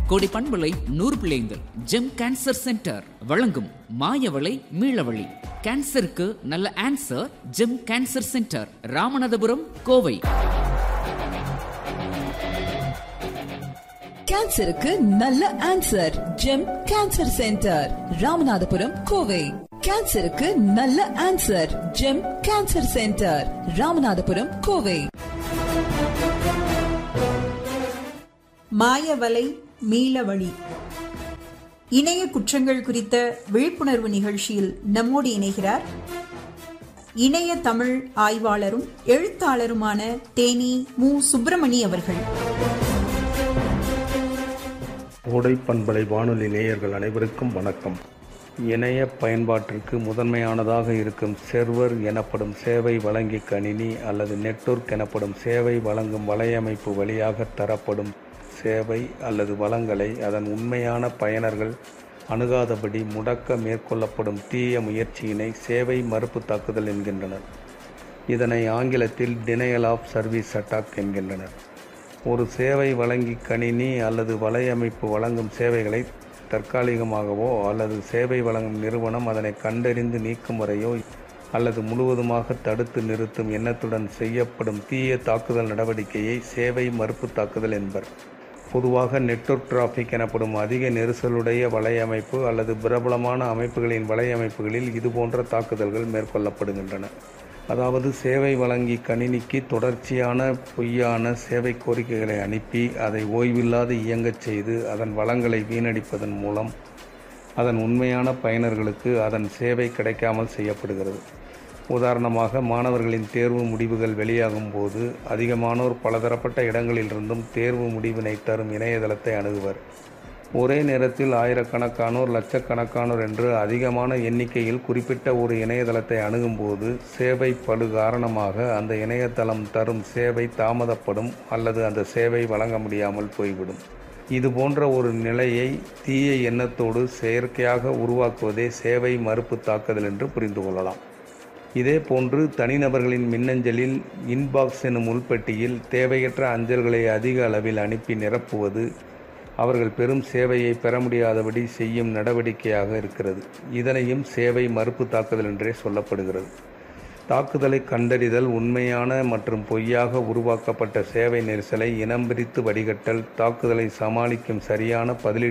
கோடி பண்பலை நூறு பிள்ளைங்கள் ஜெம் கேன்சர் சென்டர் வழங்கும் மாயவளை மீளவழி கேன்சருக்கு நல்ல answer gem cancer centre Ramanathapuram Kovai கேன்சருக்கு நல்ல answer gem cancer centre Ramanathapuram Kovai கேன்சருக்கு நல்ல answer gem cancer centre Ramanathapuram Kovai மாயவலை மீளவழி இணைய குற்றங்கள் குறித்த விழிப்புணர்வு நிகழ்ச்சியில் நம்மோடு இணைகிறார் இணைய தமிழ் ஆய்வாளரும் எழுத்தாளருமான தேனி மு சுப்பிரமணி அவர்கள் ஓடை பண்பலை வானொலி நேயர்கள் அனைவருக்கும் வணக்கம் இணைய பயன்பாட்டிற்கு முதன்மையானதாக இருக்கும் செர்வர் எனப்படும் சேவை வழங்கி கணினி அல்லது நெட்வொர்க் எனப்படும் சேவை வழங்கும் வலையமைப்பு வழியாக தரப்படும் சேவை அல்லது வளங்களை அதன் உண்மையான பயனர்கள் அணுகாதபடி முடக்க மேற்கொள்ளப்படும் தீய முயற்சியினை சேவை மறுப்பு தாக்குதல் என்கின்றனர் இதனை ஆங்கிலத்தில் டினையல் ஆஃப் சர்வீஸ் அட்டாக் என்கின்றனர் ஒரு சேவை வழங்கி கணினி அல்லது வலையமைப்பு வழங்கும் சேவைகளை தற்காலிகமாகவோ அல்லது சேவை வழங்கும் நிறுவனம் அதனை கண்டறிந்து நீக்கும் வரையோ அல்லது முழுவதுமாக தடுத்து நிறுத்தும் எண்ணத்துடன் செய்யப்படும் தீய தாக்குதல் நடவடிக்கையை சேவை மறுப்பு தாக்குதல் என்பர் பொதுவாக நெட்வொர்க் டிராஃபிக் எனப்படும் அதிக நெரிசலுடைய வலையமைப்பு அல்லது பிரபலமான அமைப்புகளின் வலையமைப்புகளில் இதுபோன்ற தாக்குதல்கள் மேற்கொள்ளப்படுகின்றன அதாவது சேவை வழங்கி கணினிக்கு தொடர்ச்சியான பொய்யான சேவை கோரிக்கைகளை அனுப்பி அதை ஓய்வில்லாது இயங்கச் செய்து அதன் வளங்களை வீணடிப்பதன் மூலம் அதன் உண்மையான பயனர்களுக்கு அதன் சேவை கிடைக்காமல் செய்யப்படுகிறது உதாரணமாக மாணவர்களின் தேர்வு முடிவுகள் வெளியாகும் போது அதிகமானோர் பலதரப்பட்ட இடங்களிலிருந்தும் தேர்வு முடிவினை தரும் இணையதளத்தை அணுகுவர் ஒரே நேரத்தில் ஆயிரக்கணக்கானோர் லட்சக்கணக்கானோர் என்று அதிகமான எண்ணிக்கையில் குறிப்பிட்ட ஒரு இணையதளத்தை அணுகும்போது சேவை படு காரணமாக அந்த இணையதளம் தரும் சேவை தாமதப்படும் அல்லது அந்த சேவை வழங்க முடியாமல் போய்விடும் இது போன்ற ஒரு நிலையை தீய எண்ணத்தோடு செயற்கையாக உருவாக்குவதே சேவை மறுப்பு தாக்குதல் என்று புரிந்து கொள்ளலாம் இதே போன்று தனிநபர்களின் மின்னஞ்சலில் இன்பாக்ஸ் எனும் உள்பெட்டியில் தேவையற்ற அஞ்சல்களை அதிக அளவில் அனுப்பி நிரப்புவது அவர்கள் பெரும் சேவையை பெற முடியாதபடி செய்யும் நடவடிக்கையாக இருக்கிறது இதனையும் சேவை மறுப்பு தாக்குதல் என்றே சொல்லப்படுகிறது தாக்குதலை கண்டறிதல் உண்மையான மற்றும் பொய்யாக உருவாக்கப்பட்ட சேவை நெரிசலை இனம் பிரித்து வடிகட்டல் தாக்குதலை சமாளிக்கும் சரியான பதிலீடு